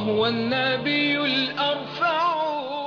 وهو النبي الأرفع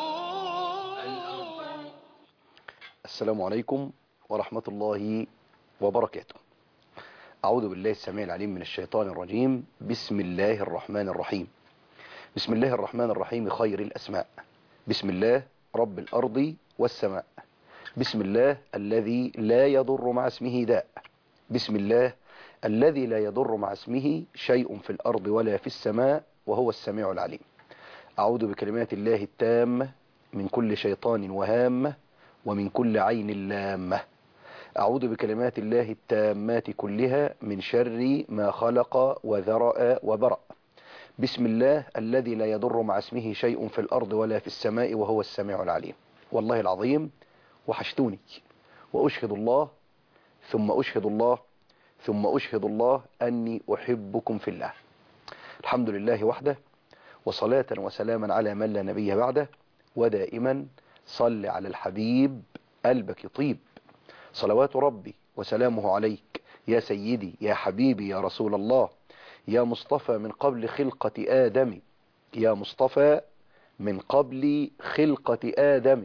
السلام عليكم ورحمة الله وبركاته أعوذ بالله السميع العليم من الشيطان الرجيم بسم الله الرحمن الرحيم بسم الله الرحمن الرحيم خير الأسماء بسم الله رب الأرض والسماء بسم الله الذي لا يضر مع اسمه داء بسم الله الذي لا يضر مع اسمه شيء في الأرض ولا في السماء وهو السميع العليم أعوذ بكلمات الله التامة من كل شيطان وهامة ومن كل عين لامة أعوذ بكلمات الله التامات كلها من شر ما خلق وذرأ وبرأ بسم الله الذي لا يضر مع اسمه شيء في الأرض ولا في السماء وهو السميع العليم والله العظيم وحشتوني وأشهد الله ثم أشهد الله ثم أشهد الله أني أحبكم في الله الحمد لله وحده وصلاة وسلاما على من لا نبي بعده ودائما صل على الحبيب قلبك يطيب صلوات ربي وسلامه عليك يا سيدي يا حبيبي يا رسول الله يا مصطفى من قبل خلقة آدم يا مصطفى من قبل خلقة آدم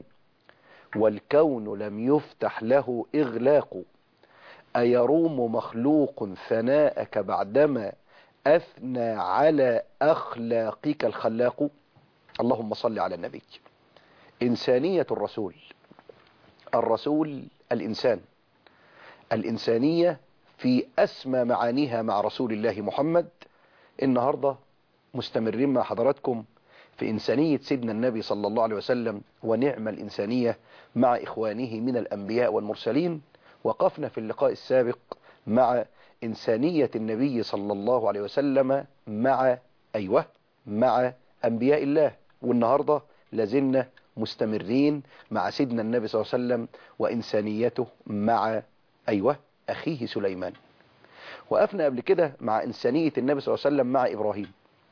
والكون لم يفتح له إغلاق أيروم مخلوق ثناءك بعدما أثنى على أخلاقك الخلاق اللهم صل على النبي إنسانية الرسول الرسول الإنسان الإنسانية في أسمى معانيها مع رسول الله محمد النهاردة مستمرين مع حضراتكم في إنسانية سيدنا النبي صلى الله عليه وسلم ونعم الإنسانية مع إخوانه من الأنبياء والمرسلين وقفنا في اللقاء السابق مع إنسانية النبي صلى الله عليه وسلم مع أيوة مع أنبياء الله والنهاردة لازلنا مستمرين مع سيدنا النبي صلى الله عليه وسلم وإنسانيته مع أيوة أخيه سليمان وقفنا قبل كده مع إنسانية النبي صلى الله عليه وسلم مع إبراهيم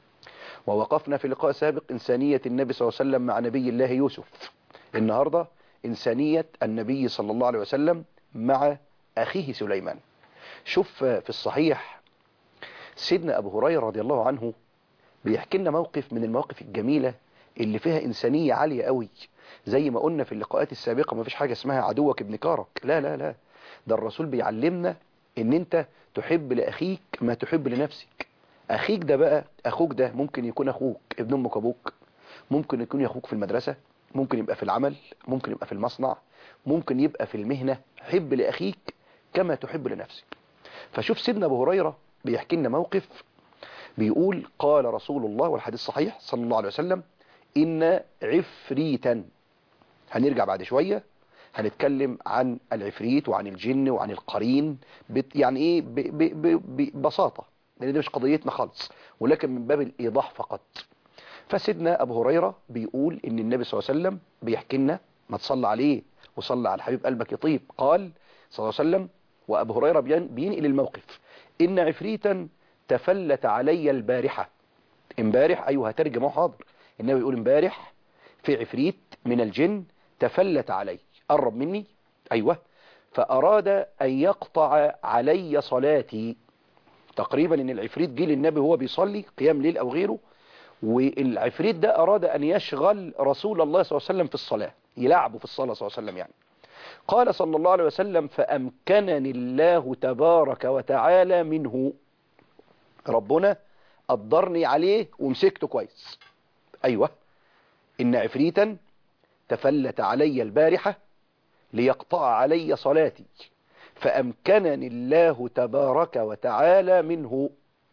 ووقفنا في لقاء سابق إنسانية النبي صلى الله عليه وسلم مع نبي الله يوسف النهاردة إنسانية النبي صلى الله عليه وسلم مع أخيه سليمان شوف في الصحيح سيدنا أبو هريرة رضي الله عنه بيحكي لنا موقف من المواقف الجميلة اللي فيها إنسانية عالية قوي زي ما قلنا في اللقاءات السابقة ما فيش حاجة اسمها عدوك ابن كارك لا لا لا ده الرسول بيعلمنا ان انت تحب لأخيك ما تحب لنفسك أخيك ده بقى أخوك ده ممكن يكون أخوك ابن أمك أبوك ممكن يكون أخوك في المدرسة ممكن يبقى في العمل ممكن يبقى في المصنع ممكن يبقى في المهنة حب لأخيك كما تحب لنفسك فشوف سيدنا أبو هريرة بيحكي لنا موقف بيقول قال رسول الله والحديث صحيح صلى الله عليه وسلم إن عفريتا هنرجع بعد شوية هنتكلم عن العفريت وعن الجن وعن القرين يعني ايه ببساطة لان دي مش قضيتنا خالص ولكن من باب الايضاح فقط فسيدنا ابو هريرة بيقول ان النبي صلى الله عليه وسلم بيحكي لنا ما تصلى عليه وصلى على الحبيب قلبك يطيب قال صلى الله عليه وسلم وابو هريرة بينقل الموقف ان عفريتا تفلت علي البارحة امبارح ايوه هترجمه حاضر النبي يقول امبارح في عفريت من الجن تفلت علي قرب مني أيوة فأراد أن يقطع علي صلاتي تقريبا ان العفريت جه للنبي وهو بيصلي قيام ليل أو غيره والعفريت ده أراد أن يشغل رسول الله صلى الله عليه وسلم في الصلاة يلعبه في الصلاة صلى الله عليه وسلم يعني قال صلى الله عليه وسلم فأمكنني الله تبارك وتعالى منه ربنا قدرني عليه ومسكته كويس أيوة إن عفريتا تفلت علي البارحة ليقطع علي صلاتي فأمكنني الله تبارك وتعالى منه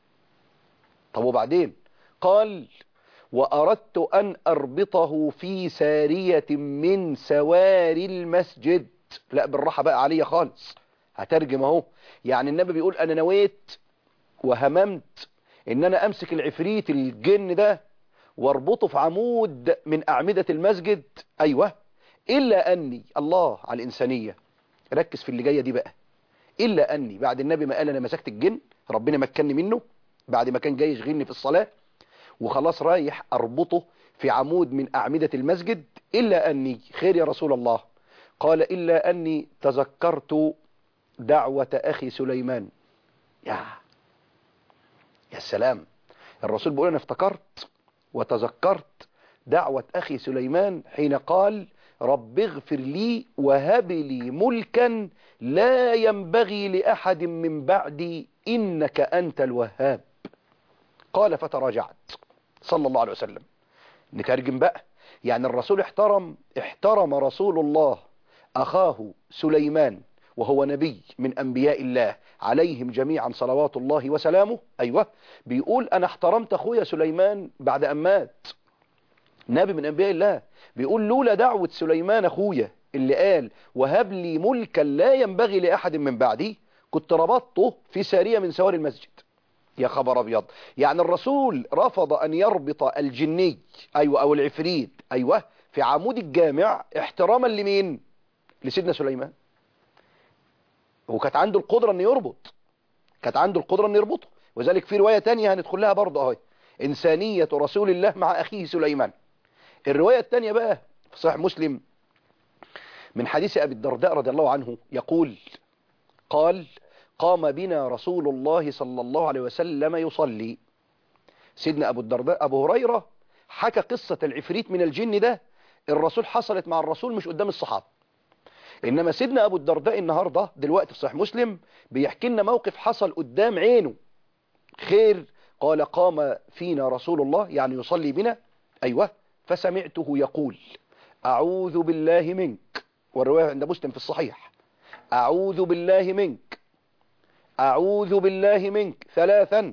طب وبعدين قال وأردت أن أربطه في سارية من سواري المسجد لا بالراحة بقى عليا خالص هترجم اهو يعني النبي بيقول أنا نويت وهممت ان انا امسك العفريت الجن ده واربطه في عمود من اعمدة المسجد ايوه الا اني الله على الانسانية ركز في اللي جاية دي بقى الا اني بعد النبي ما قال انا مسكت الجن ربنا مكنني منه بعد ما كان جاي يشغلني في الصلاة وخلاص رايح اربطه في عمود من اعمدة المسجد الا اني خير يا رسول الله قال الا اني تذكرت دعوة اخي سليمان يا يا سلام الرسول بيقول انا افتكرت وتذكرت دعوة أخي سليمان حين قال رب اغفر لي وهب لي ملكا لا ينبغي لأحد من بعدي إنك أنت الوهاب قال فتراجعت صلى الله عليه وسلم نترجم بقى يعني الرسول احترم احترم رسول الله أخاه سليمان وهو نبي من أنبياء الله عليهم جميعا صلوات الله وسلامه أيوة بيقول أنا احترمت أخويا سليمان بعد أن مات نبي من أنبياء الله بيقول لولا دعوة سليمان أخويا اللي قال وهب لي ملكا لا ينبغي لأحد من بعدي كنت ربطته في سارية من سوار المسجد يا خبر أبيض يعني الرسول رفض أن يربط الجني أيوة أو العفريت أيوة في عمود الجامع احتراما لمين لسيدنا سليمان وكانت عنده القدرة أن يربط كانت عنده القدرة أن يربطه وذلك في رواية تانية هندخل لها برضه اهي إنسانية رسول الله مع أخيه سليمان الرواية الثانية بقى في صحيح مسلم من حديث أبي الدرداء رضي الله عنه يقول قال قام بنا رسول الله صلى الله عليه وسلم يصلي سيدنا أبو الدرداء أبو هريرة حكى قصة العفريت من الجن ده الرسول حصلت مع الرسول مش قدام الصحابة إنما سيدنا أبو الدرداء النهاردة دلوقتي في صحيح مسلم بيحكي لنا موقف حصل قدام عينه خير قال قام فينا رسول الله يعني يصلي بنا أيوه فسمعته يقول أعوذ بالله منك والرواية عند مسلم في الصحيح أعوذ بالله منك أعوذ بالله منك ثلاثا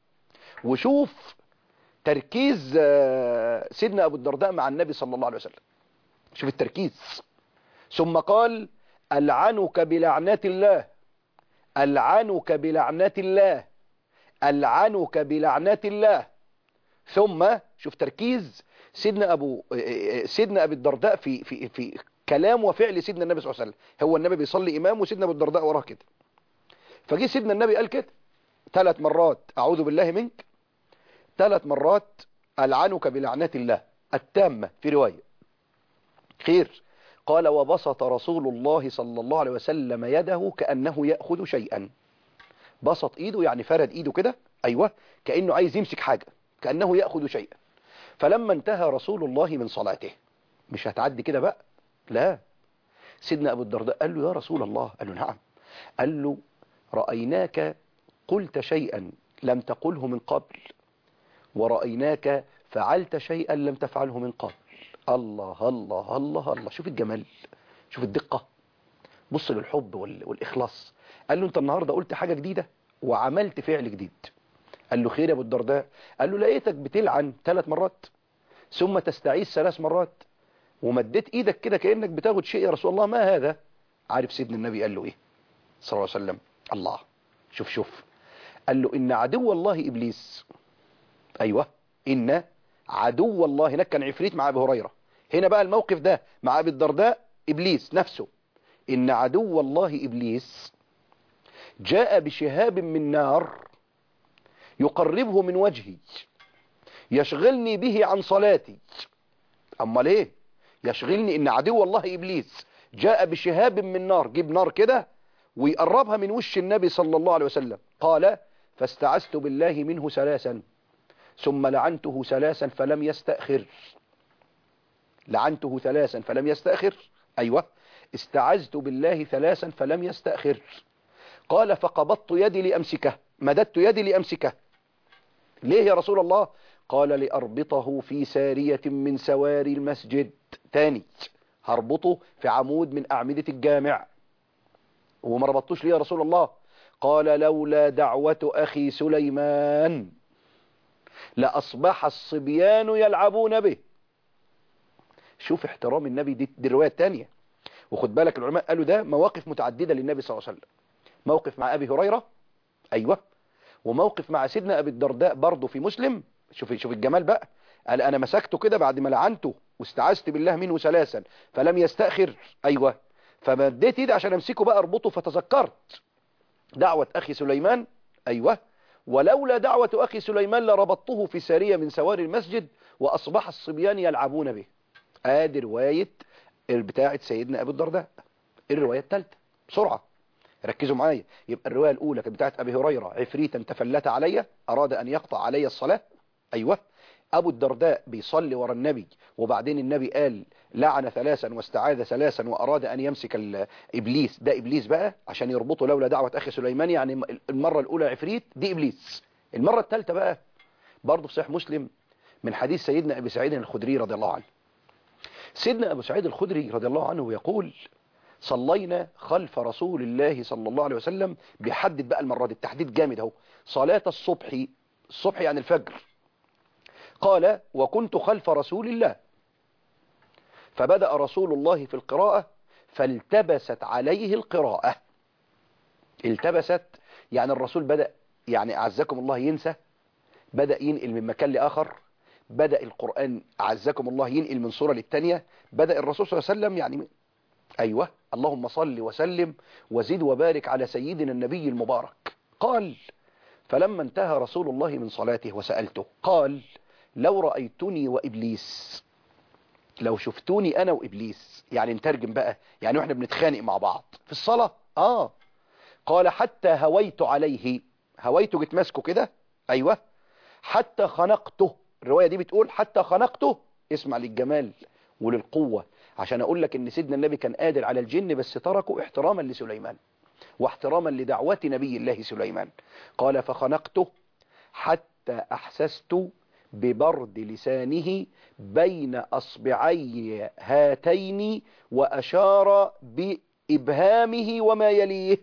وشوف تركيز سيدنا أبو الدرداء مع النبي صلى الله عليه وسلم شوف التركيز ثم قال ألعنك بلعنات الله ألعنك بلعنات الله ألعنك بلعنات الله ثم شوف تركيز سيدنا أبو سيدنا أبي الدرداء في في في كلام وفعل سيدنا النبي صلى الله عليه وسلم هو النبي بيصلي إمام وسيدنا أبو الدرداء وراه كده فجي سيدنا النبي قال كده ثلاث مرات أعوذ بالله منك ثلاث مرات ألعنك بلعنات الله التامة في رواية خير قال وبسط رسول الله صلى الله عليه وسلم يده كأنه يأخذ شيئا بسط ايده يعني فرد ايده كده ايوه كأنه عايز يمسك حاجة كأنه يأخذ شيئا فلما انتهى رسول الله من صلاته مش هتعدي كده بقى لا سيدنا أبو الدرداء قال له يا رسول الله قال له نعم قال له رأيناك قلت شيئا لم تقله من قبل ورأيناك فعلت شيئا لم تفعله من قبل الله الله الله الله شوف الجمال شوف الدقة بص للحب والإخلاص قال له انت النهاردة قلت حاجة جديدة وعملت فعل جديد قال له خير يا ابو الدرداء قال له لقيتك بتلعن ثلاث مرات ثم تستعيذ ثلاث مرات ومديت ايدك كده كأنك بتاخد شيء يا رسول الله ما هذا عارف سيدنا النبي قال له ايه صلى الله عليه وسلم الله شوف شوف قال له ان عدو الله ابليس ايوه ان عدو الله هناك كان عفريت مع ابي هريره هنا بقى الموقف ده مع ابي الدرداء ابليس نفسه ان عدو الله ابليس جاء بشهاب من نار يقربه من وجهي يشغلني به عن صلاتي اما ليه يشغلني ان عدو الله ابليس جاء بشهاب من نار جيب نار كده ويقربها من وش النبي صلى الله عليه وسلم قال فاستعذت بالله منه ثلاثا ثم لعنته ثلاثا فلم يستأخر لعنته ثلاثا فلم يستأخر أيوة استعذت بالله ثلاثا فلم يستأخر قال فقبضت يدي لأمسكه مددت يدي لأمسكه ليه يا رسول الله قال لأربطه في سارية من سواري المسجد تاني هربطه في عمود من أعمدة الجامع وما ربطتوش ليه يا رسول الله قال لولا دعوة أخي سليمان لأصبح الصبيان يلعبون به شوف احترام النبي دي, دي الرواية الثانية وخد بالك العلماء قالوا ده مواقف متعددة للنبي صلى الله عليه وسلم موقف مع أبي هريرة أيوة وموقف مع سيدنا أبي الدرداء برضه في مسلم شوف شوف الجمال بقى قال أنا مسكته كده بعد ما لعنته واستعذت بالله منه ثلاثا فلم يستأخر أيوة فمديت ايدي عشان امسكه بقى اربطه فتذكرت دعوة أخي سليمان أيوة ولولا دعوة أخي سليمان لربطته في سارية من سواري المسجد وأصبح الصبيان يلعبون به ادي رواية بتاعة سيدنا أبو الدرداء الرواية الثالثة بسرعة ركزوا معايا يبقى الرواية الأولى كانت بتاعة أبي هريرة عفريتا تفلت علي أراد أن يقطع علي الصلاة أيوة ابو الدرداء بيصلي ورا النبي وبعدين النبي قال لعن ثلاثا واستعاذ ثلاثا واراد ان يمسك ال- ابليس ده ابليس بقى عشان يربطه لولا دعوه اخي سليمان يعني المره الاولى عفريت دي ابليس المره الثالثه بقى برضه في صحيح مسلم من حديث سيدنا ابي سعيد الخدري رضي الله عنه سيدنا ابو سعيد الخدري رضي الله عنه يقول صلينا خلف رسول الله صلى الله عليه وسلم بيحدد بقى المرة دي التحديد جامد اهو صلاة الصبح الصبح يعني الفجر قال وكنت خلف رسول الله فبدأ رسول الله في القراءة فالتبست عليه القراءة التبست يعني الرسول بدأ يعني أعزكم الله ينسى بدأ ينقل من مكان لآخر بدأ القرآن أعزكم الله ينقل من صورة للتانية بدأ الرسول صلى الله عليه وسلم يعني أيوة اللهم صل وسلم وزد وبارك على سيدنا النبي المبارك قال فلما انتهى رسول الله من صلاته وسألته قال لو رأيتني وإبليس لو شفتوني أنا وإبليس يعني نترجم بقى يعني واحنا بنتخانق مع بعض في الصلاة آه قال حتى هويت عليه هويت جيت ماسكه كده أيوة حتى خنقته الرواية دي بتقول حتى خنقته اسمع للجمال وللقوة عشان اقول لك ان سيدنا النبي كان قادر على الجن بس تركه احتراما لسليمان واحتراما لدعوة نبي الله سليمان قال فخنقته حتى احسست ببرد لسانه بين اصبعي هاتين واشار بابهامه وما يليه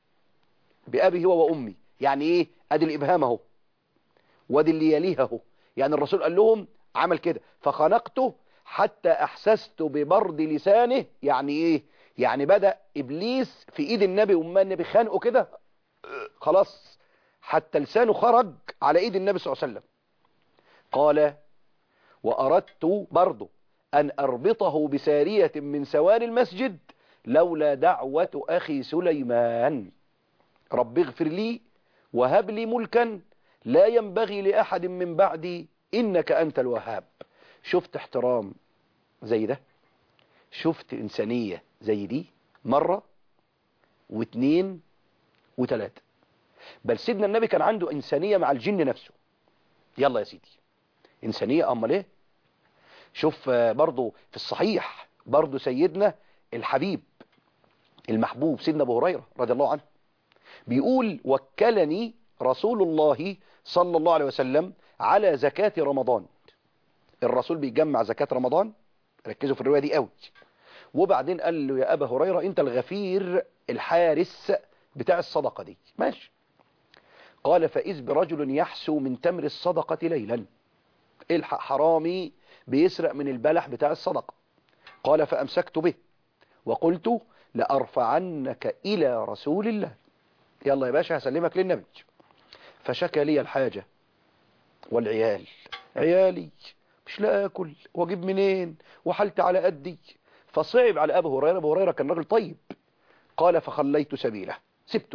بابي هو وامي يعني ايه ادي الابهام اهو وادي اللي يليه اهو يعني الرسول قال لهم عمل كده فخنقته حتى احسست ببرد لسانه يعني ايه يعني بدأ ابليس في ايد النبي وما النبي خانقه كده خلاص حتى لسانه خرج على ايد النبي صلى الله عليه وسلم قال واردت برضه ان اربطه بسارية من سوار المسجد لولا دعوة اخي سليمان رب اغفر لي وهب لي ملكا لا ينبغي لأحد من بعدي إنك أنت الوهاب شفت احترام زي ده شفت إنسانية زي دي مرة واثنين وثلاثة بل سيدنا النبي كان عنده إنسانية مع الجن نفسه يلا يا سيدي إنسانية أمال إيه شوف آه، برضو في الصحيح برضو سيدنا الحبيب المحبوب سيدنا أبو هريرة رضي الله عنه بيقول وكلني رسول الله صلى الله عليه وسلم على زكاة رمضان الرسول بيجمع زكاة رمضان ركزوا في الرواية دي قوي وبعدين قال له يا أبا هريرة أنت الغفير الحارس بتاع الصدقة دي ماشي قال فإذ برجل يحسو من تمر الصدقة ليلا الحق حرامي بيسرق من البلح بتاع الصدقة قال فأمسكت به وقلت لأرفعنك إلى رسول الله يلا يا باشا هسلمك للنبي فشكى لي الحاجة والعيال عيالي مش لا اكل واجيب منين وحلت على قدي فصعب على ابو هريره ابو هريره كان راجل طيب قال فخليت سبيله سبته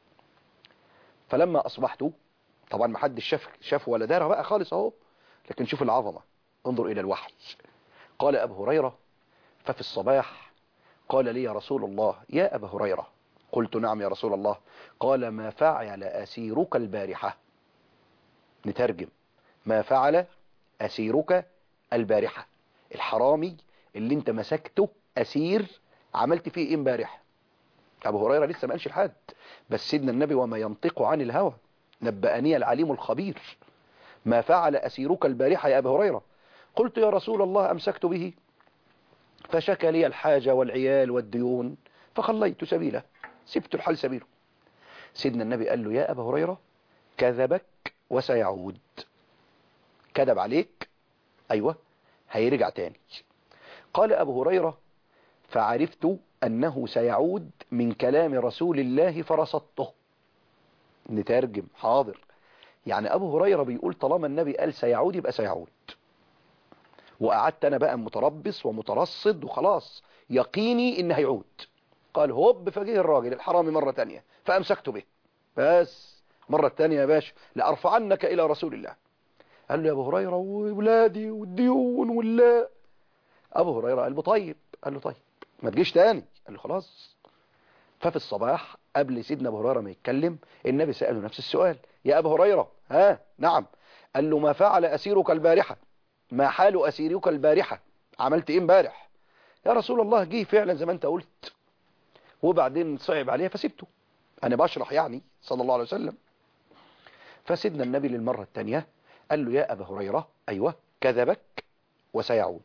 فلما اصبحت طبعا ما حدش شاف شاف ولا دار بقى خالص اهو لكن شوف العظمه انظر الى الوحي قال ابو هريره ففي الصباح قال لي يا رسول الله يا ابا هريره قلت نعم يا رسول الله قال ما فعل اسيرك البارحه نترجم ما فعل أسيرك البارحة الحرامي اللي انت مسكته أسير عملت فيه ايه امبارح أبو هريرة لسه ما قالش لحد بس سيدنا النبي وما ينطق عن الهوى نبأني العليم الخبير ما فعل أسيرك البارحة يا أبو هريرة قلت يا رسول الله أمسكت به فشكى لي الحاجة والعيال والديون فخليت سبيله سبت الحال سبيله سيدنا النبي قال له يا أبا هريرة كذبك وسيعود كذب عليك أيوة هيرجع تاني قال أبو هريرة فعرفت أنه سيعود من كلام رسول الله فرصدته نترجم حاضر يعني أبو هريرة بيقول طالما النبي قال سيعود يبقى سيعود وقعدت أنا بقى متربص ومترصد وخلاص يقيني إن هيعود قال هوب فجه الراجل الحرامي مرة تانية فأمسكت به بس مرة تانية يا باشا لأرفعنك إلى رسول الله قال له يا أبو هريرة وولادي والديون والله أبو هريرة قال له طيب قال له طيب ما تجيش تاني قال له خلاص ففي الصباح قبل سيدنا أبو هريرة ما يتكلم النبي سأله نفس السؤال يا أبو هريرة ها نعم قال له ما فعل أسيرك البارحة ما حال أسيرك البارحة عملت إيه امبارح يا رسول الله جه فعلا زي ما أنت قلت وبعدين صعب عليها فسبته أنا بشرح يعني صلى الله عليه وسلم فسيدنا النبي للمرة الثانية قال له يا أبا هريرة أيوة كذبك وسيعود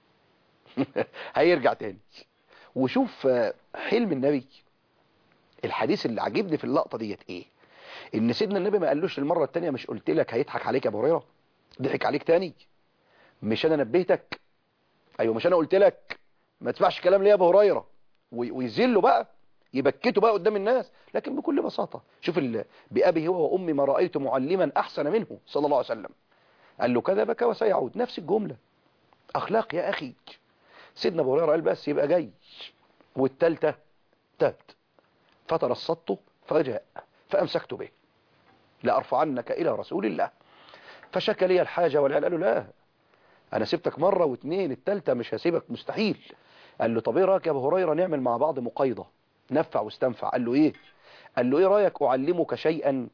هيرجع تاني وشوف حلم النبي الحديث اللي عجبني في اللقطة ديت ايه ان سيدنا النبي ما قالوش للمرة التانية مش قلت لك هيضحك عليك يا ابو هريرة ضحك عليك تاني مش انا نبهتك ايوه مش انا قلت لك ما تسمعش كلام ليه يا ابو هريرة ويذله بقى يبكته بقى قدام الناس لكن بكل بساطة شوف بأبي هو وأمي ما رأيت معلما أحسن منه صلى الله عليه وسلم قال له كذبك وسيعود نفس الجملة أخلاق يا أخي سيدنا ابو هريره قال بس يبقى جاي والثالثه تابت فترصدته فجاء فامسكت به لارفعنك الى رسول الله فشكى لي الحاجه والعيال قالوا لا انا سبتك مره واثنين الثالثه مش هسيبك مستحيل قال له طب ايه رايك يا ابو هريره نعمل مع بعض مقايضه نفع واستنفع قال له ايه قال له ايه رايك اعلمك شيئا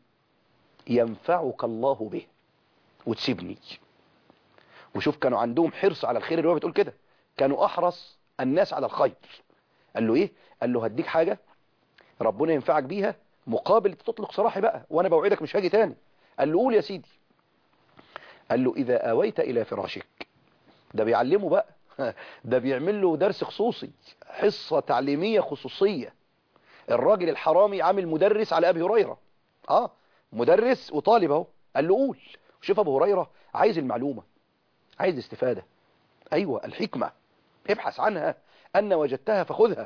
ينفعك الله به وتسيبني وشوف كانوا عندهم حرص على الخير اللي هو بتقول كده كانوا احرص الناس على الخير قال له ايه قال له هديك حاجة ربنا ينفعك بيها مقابل تطلق سراحي بقى وانا بوعدك مش هاجي تاني قال له قول يا سيدي قال له اذا اويت الى فراشك ده بيعلمه بقى ده بيعمل له درس خصوصي حصة تعليمية خصوصية الراجل الحرامي عامل مدرس على ابي هريرة اه مدرس وطالب اهو قال له قول شوف ابو هريرة عايز المعلومة عايز استفادة ايوه الحكمة ابحث عنها ان وجدتها فخذها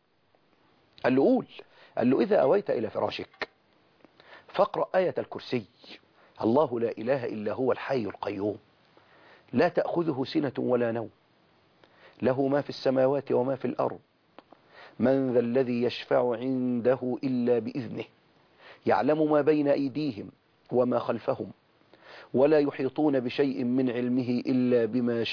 قال له قول قال له اذا اويت الى فراشك فاقرأ آية الكرسي الله لا اله الا هو الحي القيوم لا تأخذه سنة ولا نوم له ما في السماوات وما في الأرض من ذا الذي يشفع عنده إلا بإذنه يعلم ما بين أيديهم وما خلفهم ولا يحيطون بشيء من علمه إلا بما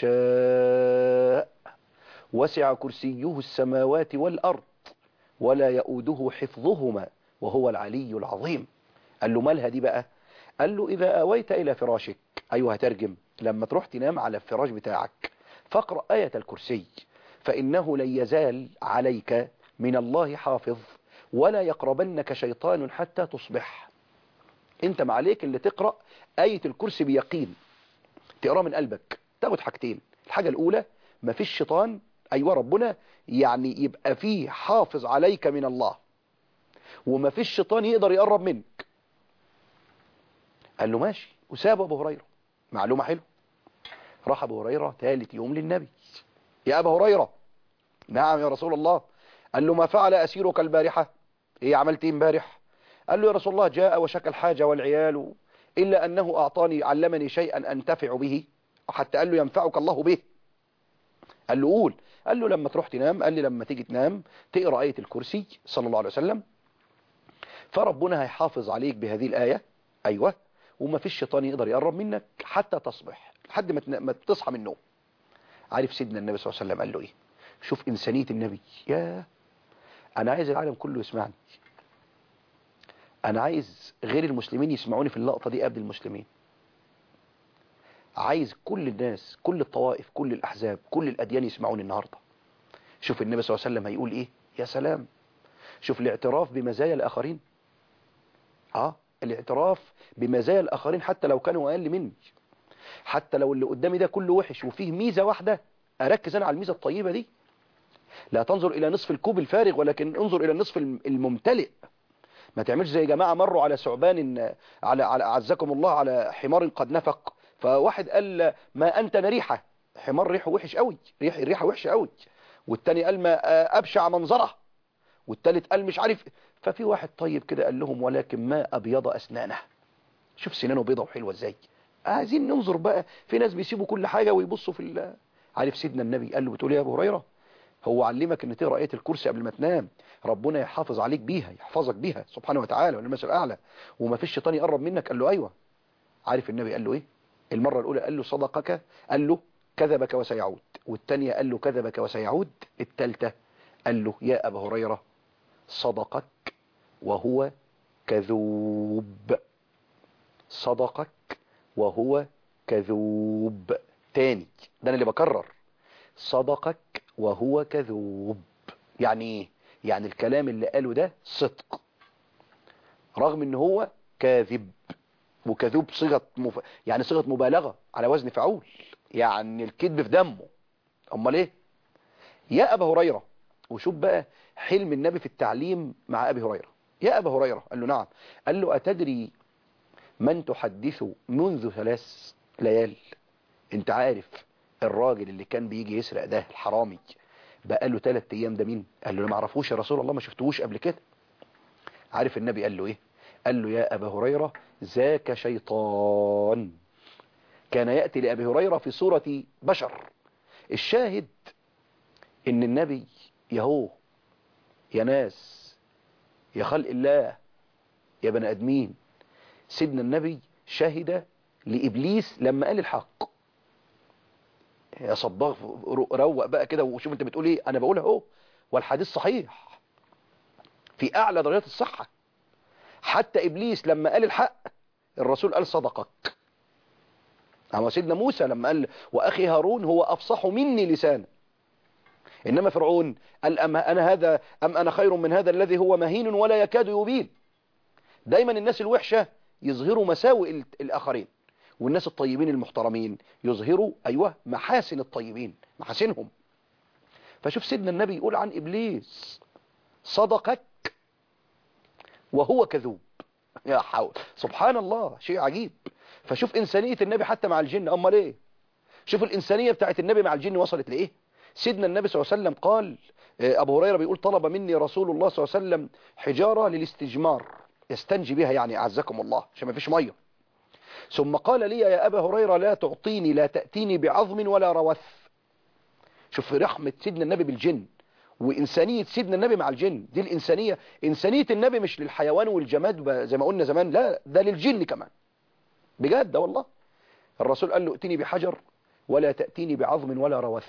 شاء وسع كرسيه السماوات والأرض ولا يؤوده حفظهما وهو العلي العظيم قال له مالها دي بقى قال له إذا أويت إلى فراشك أيوه هترجم لما تروح تنام على الفراش بتاعك فاقرأ آية الكرسي فإنه لن يزال عليك من الله حافظ ولا يقربنك شيطان حتى تصبح انت ما عليك اللي تقرأ آية الكرسي بيقين تقرأ من قلبك تاخد حاجتين الحاجة الأولى ما فيش شيطان أيوة ربنا يعني يبقى فيه حافظ عليك من الله وما فيش شيطان يقدر يقرب منك قال له ماشي وساب أبو هريرة معلومة حلوة راح أبو هريرة ثالث يوم للنبي يا أبا هريرة نعم يا رسول الله قال له ما فعل أسيرك البارحة ايه عملت ايه امبارح قال له يا رسول الله جاء وشكى الحاجة والعيال إلا أنه أعطاني علمني شيئا أنتفع به حتى قال له ينفعك الله به قال له قول قال له لما تروح تنام قال لي لما تيجي تنام تقرأ آية الكرسي صلى الله عليه وسلم فربنا هيحافظ عليك بهذه الآية أيوة وما فيش شيطان يقدر يقرب منك حتى تصبح لحد ما ما تصحى من النوم عارف سيدنا النبي صلى الله عليه وسلم قال له ايه شوف إنسانية النبي يا أنا عايز العالم كله يسمعني أنا عايز غير المسلمين يسمعوني في اللقطة دي قبل المسلمين عايز كل الناس كل الطوائف كل الأحزاب كل الأديان يسمعوني النهاردة شوف النبي صلى الله عليه وسلم هيقول إيه يا سلام شوف الاعتراف بمزايا الآخرين آه الاعتراف بمزايا الآخرين حتى لو كانوا أقل مني حتى لو اللي قدامي ده كله وحش وفيه ميزة واحدة أركز أنا على الميزة الطيبة دي لا تنظر إلى نصف الكوب الفارغ ولكن انظر إلى النصف الممتلئ ما تعملش زي جماعة مروا على ثعبان على على أعزكم الله على حمار قد نفق فواحد قال ما أنت نريحة حمار ريحه وحش قوي ريح ريحه وحشة قوي والتاني قال ما أبشع منظره والتالت قال مش عارف ففي واحد طيب كده قال لهم ولكن ما أبيض أسنانه شوف سنانه بيضة وحلوة ازاي عايزين ننظر بقى في ناس بيسيبوا كل حاجة ويبصوا في الله عارف سيدنا النبي قال له بتقول يا أبو هريرة هو علمك ان تقرا ايه الكرسي قبل ما تنام ربنا يحافظ عليك بيها يحفظك بيها سبحانه وتعالى والمثل الاعلى وما فيش شيطان يقرب منك قال له ايوه عارف النبي قال له ايه المره الاولى قال له صدقك قال له كذبك وسيعود والثانيه قال له كذبك وسيعود الثالثه قال له يا ابا هريره صدقك وهو كذوب صدقك وهو كذوب تاني ده انا اللي بكرر صدقك وهو كذوب يعني ايه يعني الكلام اللي قاله ده صدق رغم ان هو كاذب وكذوب صيغه مف... يعني صيغه مبالغه على وزن فعول يعني الكذب في دمه امال ايه يا ابا هريره وشوف بقى حلم النبي في التعليم مع ابي هريره يا ابا هريره قال له نعم قال له اتدري من تحدث منذ ثلاث ليال انت عارف الراجل اللي كان بيجي يسرق ده الحرامي بقى له ثلاث ايام ده مين قال له ما اعرفوش يا رسول الله ما شفتهوش قبل كده عارف النبي قال له ايه قال له يا ابا هريره ذاك شيطان كان ياتي لابي هريره في صوره بشر الشاهد ان النبي يهو يا ناس يا خلق الله يا بني ادمين سيدنا النبي شهد لابليس لما قال الحق يا صباغ روق بقى كده وشوف انت بتقول ايه انا بقول اهو والحديث صحيح في اعلى درجات الصحه حتى ابليس لما قال الحق الرسول قال صدقك اما سيدنا موسى لما قال واخي هارون هو افصح مني لسانا انما فرعون قال أم انا هذا ام انا خير من هذا الذي هو مهين ولا يكاد يبين دايما الناس الوحشه يظهروا مساوئ الاخرين والناس الطيبين المحترمين يظهروا ايوه محاسن الطيبين محاسنهم فشوف سيدنا النبي يقول عن ابليس صدقك وهو كذوب يا حول سبحان الله شيء عجيب فشوف إنسانية النبي حتى مع الجن أمال إيه شوف الإنسانية بتاعت النبي مع الجن وصلت لإيه سيدنا النبي صلى الله عليه وسلم قال أبو هريرة بيقول طلب مني رسول الله صلى الله عليه وسلم حجارة للاستجمار يستنجي بها يعني أعزكم الله عشان ما فيش مية ثم قال لي يا أبا هريرة لا تعطيني لا تأتيني بعظم ولا روث شوف رحمة سيدنا النبي بالجن وإنسانية سيدنا النبي مع الجن دي الإنسانية إنسانية النبي مش للحيوان والجماد زي ما قلنا زمان لا ده للجن كمان بجد ده والله الرسول قال له ائتني بحجر ولا تأتيني بعظم ولا روث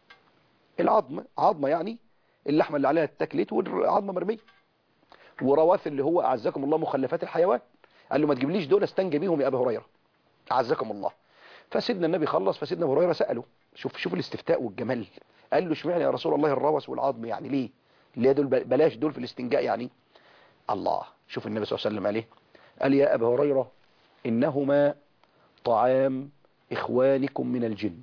العظم عظمة يعني اللحمة اللي عليها اتكلت والعظمة مرمية وروث اللي هو أعزكم الله مخلفات الحيوان قال له ما تجيبليش دول استنجى بيهم يا أبا هريرة أعزكم الله فسيدنا النبي خلص فسيدنا أبو هريرة سأله شوف شوف الاستفتاء والجمال قال له اشمعنى يا رسول الله الروث والعظم يعني ليه ليه دول بلاش دول في الاستنجاء يعني الله شوف النبي صلى الله عليه وسلم عليه قال يا أبا هريرة إنهما طعام إخوانكم من الجن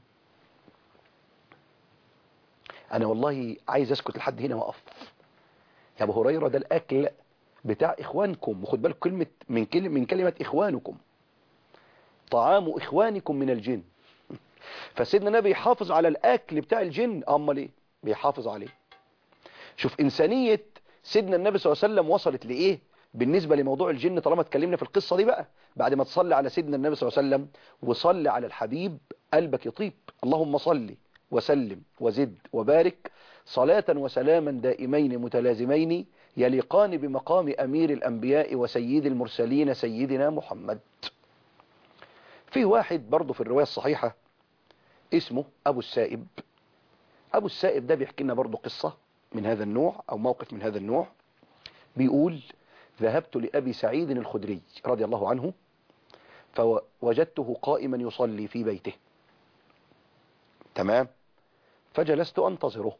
أنا والله عايز أسكت لحد هنا وأقف يا أبو هريرة ده الأكل بتاع إخوانكم وخد بالك كلمة من كلمة من كلمة إخوانكم طعام إخوانكم من الجن فسيدنا النبي يحافظ على الأكل بتاع الجن أمال إيه بيحافظ عليه شوف إنسانية سيدنا النبي صلى الله عليه وسلم وصلت لإيه بالنسبة لموضوع الجن طالما اتكلمنا في القصة دي بقى بعد ما تصلي على سيدنا النبي صلى الله عليه وسلم وصلي على الحبيب قلبك يطيب اللهم صل وسلم وزد وبارك صلاة وسلاما دائمين متلازمين يليقان بمقام أمير الأنبياء وسيد المرسلين سيدنا محمد في واحد برضه في الرواية الصحيحة اسمه أبو السائب أبو السائب ده بيحكي لنا برضه قصة من هذا النوع أو موقف من هذا النوع بيقول ذهبت لأبي سعيد الخدري رضي الله عنه فوجدته قائما يصلي في بيته تمام فجلست أنتظره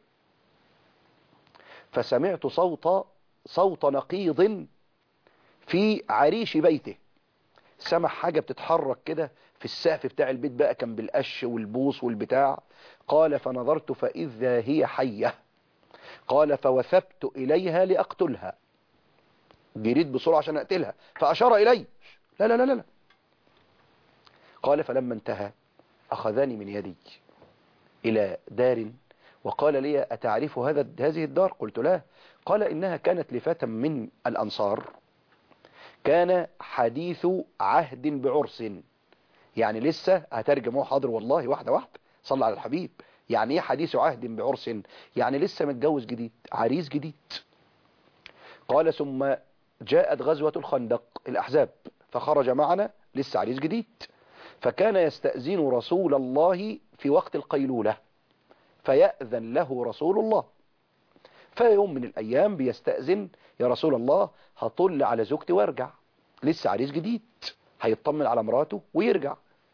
فسمعت صوت صوت نقيض في عريش بيته سمع حاجة بتتحرك كده في السقف بتاع البيت بقى كان بالقش والبوص والبتاع قال فنظرت فإذا هي حية قال فوثبت إليها لأقتلها جريت بسرعة عشان أقتلها فأشار إلي لا لا لا لا قال فلما انتهى أخذني من يدي إلى دار وقال لي أتعرف هذا هذه الدار قلت لا قال إنها كانت لفتى من الأنصار كان حديث عهد بعرس يعني لسه هترجمه حاضر والله واحدة واحدة صلى على الحبيب يعني ايه حديث عهد بعرس يعني لسه متجوز جديد عريس جديد قال ثم جاءت غزوة الخندق الأحزاب فخرج معنا لسه عريس جديد فكان يستأذن رسول الله في وقت القيلولة فيأذن له رسول الله فيوم من الأيام بيستأذن يا رسول الله هطل على زوجتي وارجع لسه عريس جديد هيطمن على مراته ويرجع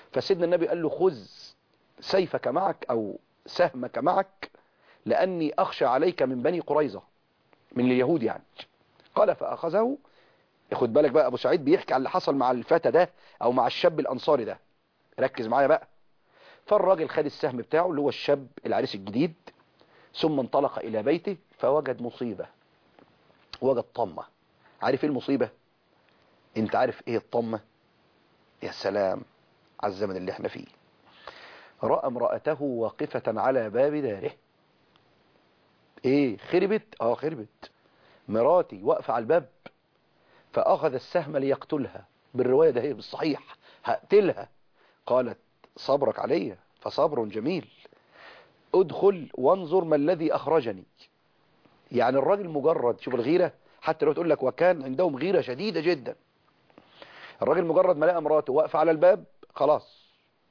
فسيدنا النبي قال له خذ سيفك معك أو سهمك معك لأني أخشى عليك من بني قريظة من اليهود يعني قال فأخذه خد بالك بقى أبو سعيد بيحكي عن اللي حصل مع الفتى ده أو مع الشاب الأنصاري ده ركز معايا بقى فالراجل خد السهم بتاعه اللي هو الشاب العريس الجديد ثم انطلق إلى بيته فوجد مصيبة وجد طمة عارف ايه المصيبة انت عارف ايه الطمة يا سلام على الزمن اللي احنا فيه رأى امرأته واقفة على باب داره ايه خربت اه خربت مراتي واقفة على الباب فأخذ السهم ليقتلها بالرواية ده هي بالصحيح هقتلها قالت صبرك علي فصبر جميل ادخل وانظر ما الذي أخرجني يعني الراجل مجرد شوف الغيرة حتى لو تقول لك وكان عندهم غيرة شديدة جدا الراجل مجرد ما لقى مراته واقفة على الباب خلاص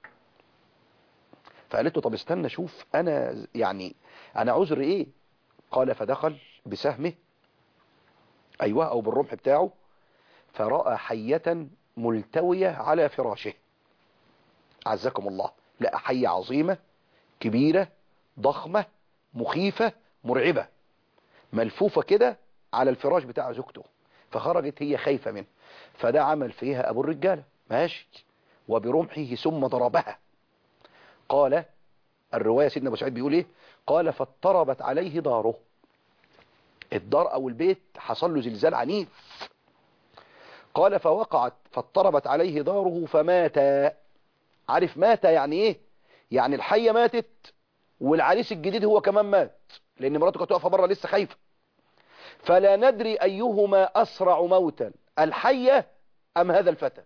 فقالت له طب استنى شوف انا يعني انا عذر ايه قال فدخل بسهمه ايوه او بالرمح بتاعه فرأى حية ملتوية على فراشه عزكم الله لقى حية عظيمة كبيرة ضخمة مخيفة مرعبة ملفوفة كده على الفراش بتاع زوجته فخرجت هي خايفة منه فده عمل فيها أبو الرجالة ماشي وبرمحه ثم ضربها قال الرواية سيدنا أبو سعيد بيقول إيه قال فاضطربت عليه داره الدار أو البيت حصل له زلزال عنيف قال فوقعت فاضطربت عليه داره فمات عارف مات يعني ايه يعني الحية ماتت والعريس الجديد هو كمان مات لان مراته كانت واقفه بره لسه خايفه فلا ندري ايهما اسرع موتا الحية ام هذا الفتى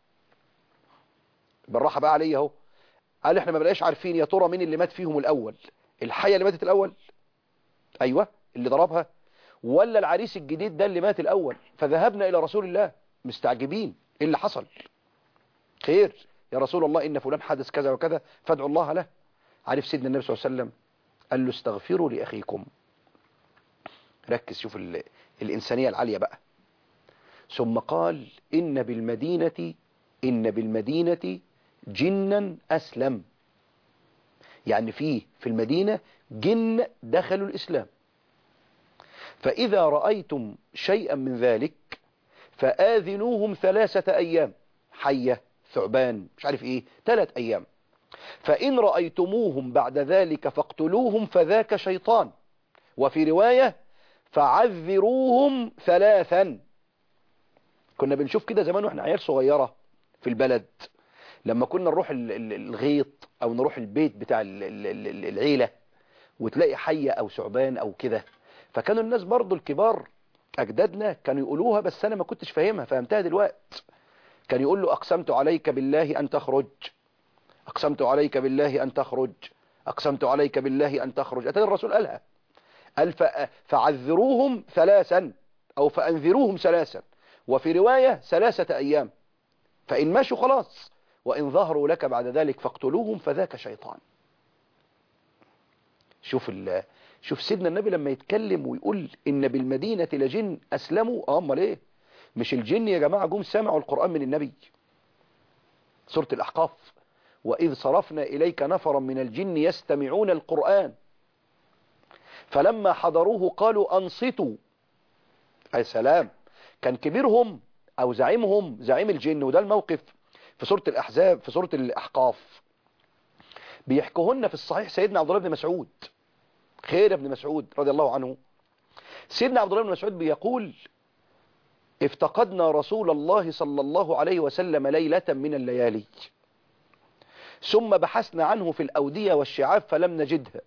بالراحه بقى عليه اهو قال احنا ما بقاش عارفين يا ترى مين اللي مات فيهم الاول الحية اللي ماتت الاول ايوه اللي ضربها ولا العريس الجديد ده اللي مات الاول فذهبنا الى رسول الله مستعجبين ايه اللي حصل خير يا رسول الله ان فلان حدث كذا وكذا فادعوا الله له عارف سيدنا النبي صلى الله عليه وسلم قال له استغفروا لاخيكم ركز شوف ال... الانسانيه العاليه بقى ثم قال ان بالمدينه ان بالمدينه جنا اسلم يعني فيه في المدينه جن دخلوا الاسلام فاذا رايتم شيئا من ذلك فآذنوهم ثلاثة أيام حية ثعبان مش عارف إيه ثلاث أيام فإن رأيتموهم بعد ذلك فاقتلوهم فذاك شيطان وفي رواية فعذروهم ثلاثا كنا بنشوف كده زمان واحنا عيال صغيرة في البلد لما كنا نروح الغيط او نروح البيت بتاع العيلة وتلاقي حية او ثعبان او كده فكانوا الناس برضو الكبار أجدادنا كانوا يقولوها بس أنا ما كنتش فاهمها فهمتها دلوقت كان يقول له أقسمت عليك بالله أن تخرج أقسمت عليك بالله أن تخرج أقسمت عليك بالله أن تخرج أتى الرسول قالها قال فعذروهم ثلاثا أو فأنذروهم ثلاثا وفي رواية ثلاثة أيام فإن ماشوا خلاص وإن ظهروا لك بعد ذلك فاقتلوهم فذاك شيطان شوف ال شوف سيدنا النبي لما يتكلم ويقول ان بالمدينة لجن اسلموا اه امال ايه مش الجن يا جماعة جم سمعوا القرآن من النبي سورة الاحقاف واذ صرفنا اليك نفرا من الجن يستمعون القرآن فلما حضروه قالوا انصتوا اي سلام كان كبيرهم او زعيمهم زعيم الجن وده الموقف في سورة الاحزاب في سورة الاحقاف بيحكوهن في الصحيح سيدنا عبد الله بن مسعود خير ابن مسعود رضي الله عنه سيدنا عبد الله بن مسعود بيقول افتقدنا رسول الله صلى الله عليه وسلم ليلة من الليالي ثم بحثنا عنه في الأودية والشعاب فلم نجدها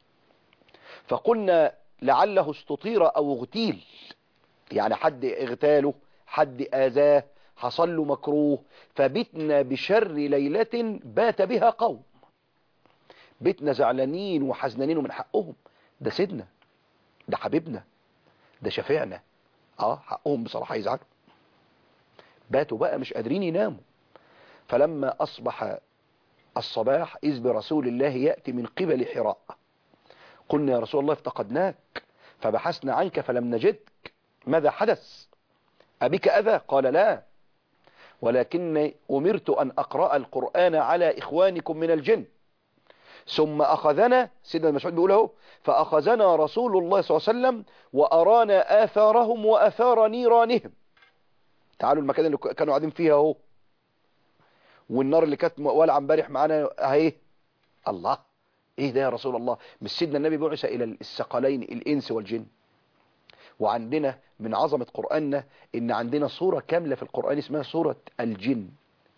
فقلنا لعله استطير أو اغتيل يعني حد اغتاله حد آذاه حصل له مكروه فبتنا بشر ليلة بات بها قوم بيتنا زعلانين وحزنانين ومن حقهم ده سيدنا ده حبيبنا ده شفيعنا اه حقهم بصراحة يزعلوا باتوا بقى مش قادرين يناموا فلما أصبح الصباح إذ برسول الله يأتي من قبل حراء قلنا يا رسول الله افتقدناك فبحثنا عنك فلم نجدك ماذا حدث أبيك أذى قال لا ولكني أمرت أن أقرأ القرآن على إخوانكم من الجن ثم أخذنا سيدنا المسعود بيقول اهو فأخذنا رسول الله صلى الله عليه وسلم وأرانا آثارهم وأثار نيرانهم تعالوا المكان اللي كانوا قاعدين فيها اهو والنار اللي كانت والعه امبارح معانا اهي الله ايه ده يا رسول الله مش سيدنا النبي بعث الى الثقلين الانس والجن وعندنا من عظمة قرآننا ان عندنا صورة كاملة في القرآن اسمها صورة الجن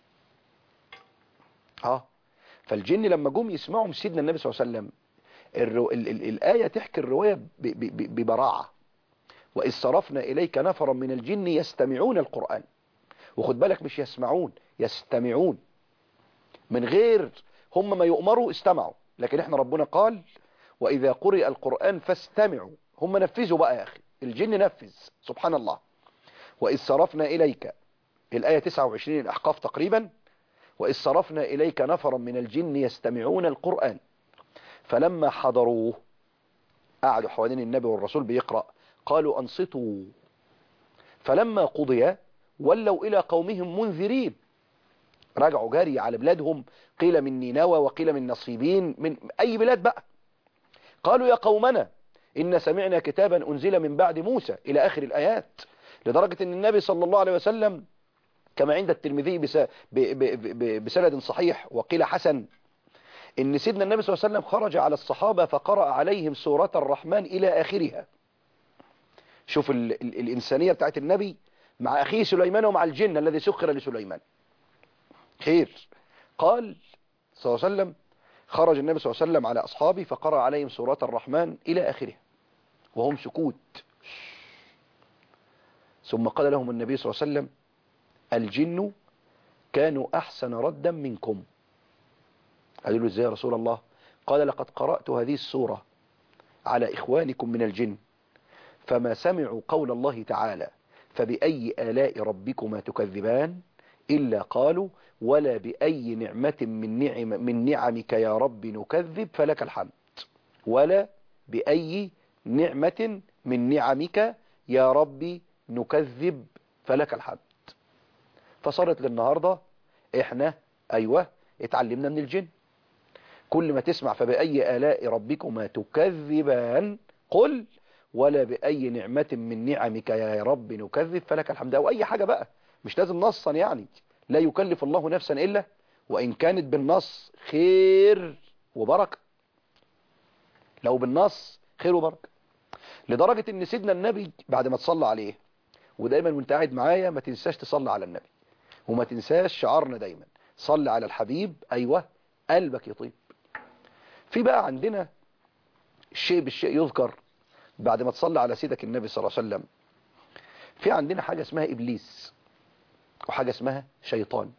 اه فالجن لما جم يسمعوا من سيدنا النبي صلى الله عليه وسلم الرو... ال... ال... الآية تحكي الرواية ب... ب... ببراعة وإذ صرفنا إليك نفرا من الجن يستمعون القرآن وخد بالك مش يسمعون يستمعون من غير هم ما يؤمروا استمعوا لكن احنا ربنا قال وإذا قرئ القرآن فاستمعوا هم نفذوا بقى يا أخي الجن نفذ سبحان الله وإذ صرفنا إليك الآية 29 الأحقاف تقريبا وإذ صرفنا إليك نفرا من الجن يستمعون القرآن فلما حضروه قعدوا حوالين النبي والرسول بيقرأ قالوا أنصتوا فلما قضي ولوا إلى قومهم منذرين رجعوا جاري على بلادهم قيل من نينوى وقيل من نصيبين من أي بلاد بقى قالوا يا قومنا إن سمعنا كتابا أنزل من بعد موسى إلى آخر الآيات لدرجة أن النبي صلى الله عليه وسلم كما عند الترمذي بس ب ب ب بسند صحيح وقيل حسن إن سيدنا النبي صلى الله عليه وسلم خرج على الصحابة فقرأ عليهم سورة الرحمن إلى آخرها شوف ال ال الإنسانية بتاعت النبي مع أخيه سليمان ومع الجن الذي سخر لسليمان خير قال صلى الله عليه وسلم خرج النبي صلى الله عليه وسلم على أصحابه فقرأ عليهم سورة الرحمن إلى آخرها وهم سكوت ثم قال لهم النبي صلى الله عليه وسلم الجن كانوا أحسن ردا منكم قالوا له ازاي يا رسول الله قال لقد قرأت هذه السورة على إخوانكم من الجن فما سمعوا قول الله تعالى فبأي آلاء ربكما تكذبان إلا قالوا ولا بأي نعمة من نعم من نعمك يا رب نكذب فلك الحمد ولا بأي نعمة من نعمك يا رب نكذب فلك الحمد فصارت للنهاردة احنا ايوه اتعلمنا من الجن كل ما تسمع فبأي آلاء ربكما تكذبان قل ولا بأي نعمة من نعمك يا رب نكذب فلك الحمد أو أي حاجة بقى مش لازم نصا يعني لا يكلف الله نفسا إلا وإن كانت بالنص خير وبركة لو بالنص خير وبركة لدرجة ان سيدنا النبي بعد ما تصلى عليه ودايما وانت قاعد معايا ما تنساش تصلي على النبي وما تنساش شعارنا دايما صلي على الحبيب ايوه قلبك يطيب في بقى عندنا الشيء بالشيء يذكر بعد ما تصلي على سيدك النبي صلى الله عليه وسلم في عندنا حاجة اسمها إبليس وحاجة اسمها شيطان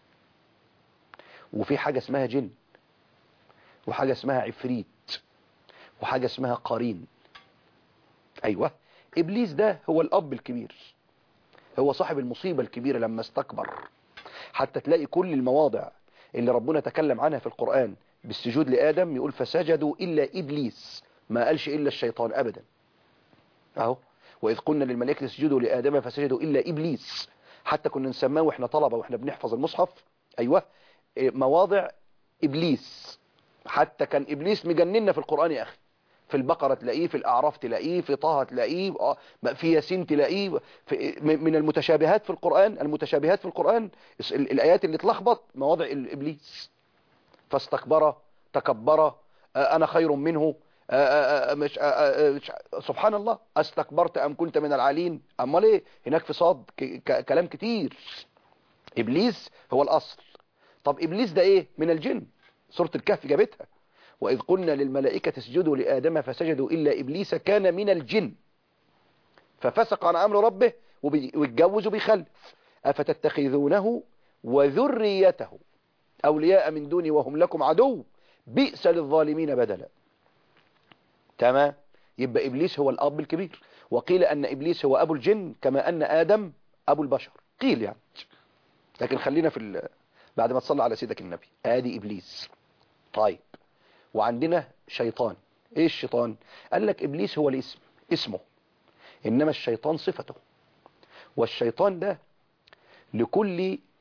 وفي حاجة اسمها جن وحاجة اسمها عفريت وحاجة اسمها قرين أيوة إبليس ده هو الأب الكبير هو صاحب المصيبة الكبيرة لما استكبر حتى تلاقي كل المواضع اللي ربنا تكلم عنها في القرآن بالسجود لآدم يقول فسجدوا إلا إبليس ما قالش إلا الشيطان أبدا أهو وإذ قلنا للملائكة اسجدوا لآدم فسجدوا إلا إبليس حتى كنا نسماه وإحنا طلبة وإحنا بنحفظ المصحف أيوة مواضع إبليس حتى كان إبليس مجننا في القرآن يا أخي في البقرة تلاقيه في الأعراف تلاقيه في طه تلاقيه في ياسين تلاقيه في من المتشابهات في القرآن المتشابهات في القرآن الآيات اللي تلخبط مواضع إبليس فاستكبر تكبر أنا خير منه مش سبحان الله استكبرت أم كنت من العالين أمال إيه هناك في صاد كلام كتير إبليس هو الأصل طب إبليس ده إيه من الجن سورة الكهف جابتها وإذ قلنا للملائكة اسجدوا لآدم فسجدوا إلا إبليس كان من الجن ففسق عن أمر ربه واتجوز وبيخلف أفتتخذونه وذريته أولياء من دوني وهم لكم عدو بئس للظالمين بدلا تمام يبقى إبليس هو الأب الكبير وقيل أن إبليس هو أبو الجن كما أن آدم أبو البشر قيل يعني لكن خلينا في بعد ما تصلى على سيدك النبي آدي إبليس طيب وعندنا شيطان ايه الشيطان قال لك ابليس هو الاسم اسمه انما الشيطان صفته والشيطان ده لكل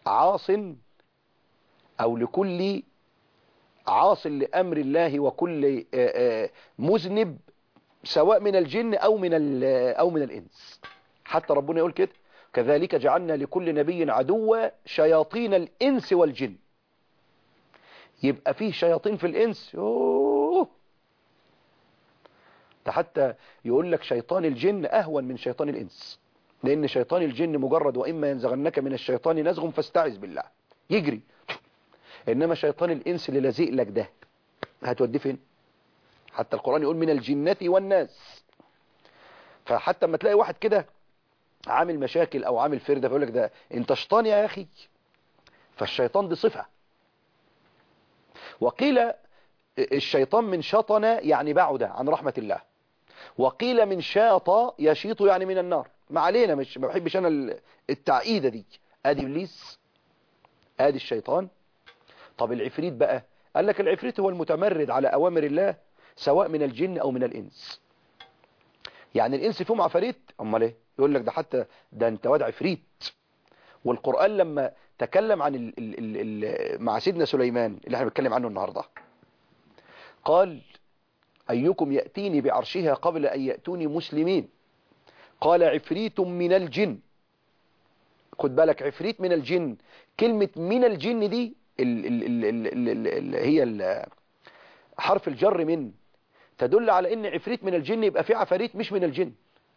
عاص او لكل عاص لامر الله وكل آه، آه، مذنب سواء من الجن او من ال- او من الانس حتى ربنا يقول كده كذلك جعلنا لكل نبي عدوا شياطين الانس والجن يبقى فيه شياطين في الانس يوه ده حتى يقول لك شيطان الجن اهون من شيطان الانس لان شيطان الجن مجرد واما ينزغنك من الشيطان نزغ فاستعذ بالله يجري انما شيطان الانس اللي لازق لك ده هتوديه فين حتى القرآن يقول من الجنة والناس فحتى لما تلاقي واحد كده عامل مشاكل او عامل فردة فيقول لك ده انت شيطان يا اخي فالشيطان دي صفة وقيل الشيطان من شطن يعني بعد عن رحمة الله وقيل من شاط يشيط يعني من النار ما علينا مش ما بحبش انا التعقيدة دي ادي ابليس ادي الشيطان طب العفريت بقى قال لك العفريت هو المتمرد على اوامر الله سواء من الجن او من الانس يعني الانس فيهم عفاريت امال ايه يقول لك ده حتى ده انت واد عفريت والقرآن لما تكلم عن ال ال ال ال مع سيدنا سليمان اللي احنا بنتكلم عنه النهاردة قال أيكم يأتيني بعرشها قبل أن يأتوني مسلمين قال عفريت من الجن خد بالك عفريت من الجن كلمة من الجن دي ال ال ال ال ال ال ال هي ال حرف الجر من تدل على ان عفريت من الجن يبقى في عفاريت مش من الجن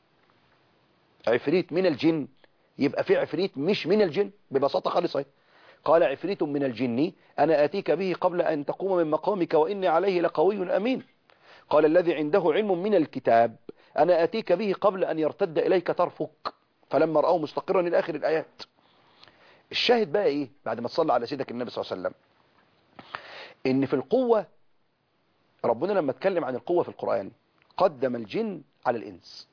عفريت من الجن يبقى في عفريت مش من الجن ببساطة خالصة قال عفريت من الجن أنا آتيك به قبل أن تقوم من مقامك وإني عليه لقوي أمين قال الذي عنده علم من الكتاب أنا آتيك به قبل أن يرتد إليك طرفك فلما رأوه مستقرا إلى آخر الآيات الشاهد بقى إيه بعد ما تصلى على سيدك النبي صلى الله عليه وسلم إن في القوة ربنا لما اتكلم عن القوة في القرآن قدم الجن على الإنس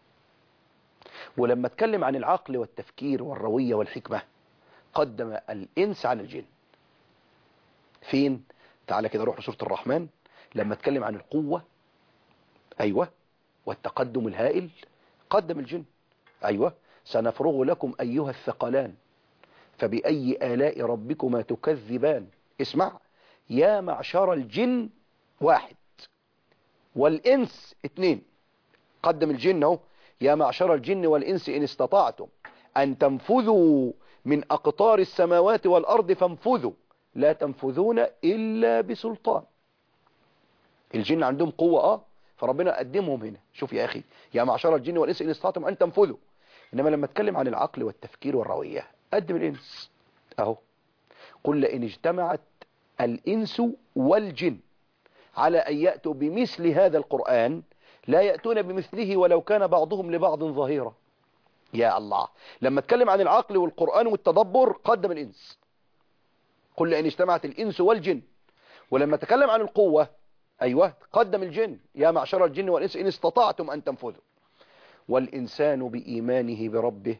ولما اتكلم عن العقل والتفكير والروية والحكمة قدم الإنس على الجن فين تعالى كده روح لسورة الرحمن لما اتكلم عن القوة أيوة والتقدم الهائل قدم الجن أيوة سنفرغ لكم أيها الثقلان فبأي آلاء ربكما تكذبان اسمع يا معشر الجن واحد والإنس اتنين قدم الجن اهو يا معشر الجن والإنس إن استطعتم أن تنفذوا من أقطار السماوات والأرض فانفذوا لا تنفذون إلا بسلطان الجن عندهم قوة اه فربنا قدمهم هنا شوف يا أخي يا معشر الجن والإنس إن استطعتم أن تنفذوا إنما لما اتكلم عن العقل والتفكير والروية قدم الإنس أهو قل إن اجتمعت الإنس والجن على أن يأتوا بمثل هذا القرآن لا يأتون بمثله ولو كان بعضهم لبعض ظهيرا يا الله لما اتكلم عن العقل والقرآن والتدبر قدم الإنس قل إن اجتمعت الإنس والجن ولما تكلم عن القوة أيوة قدم الجن يا معشر الجن والإنس إن استطعتم أن تنفذوا والإنسان بإيمانه بربه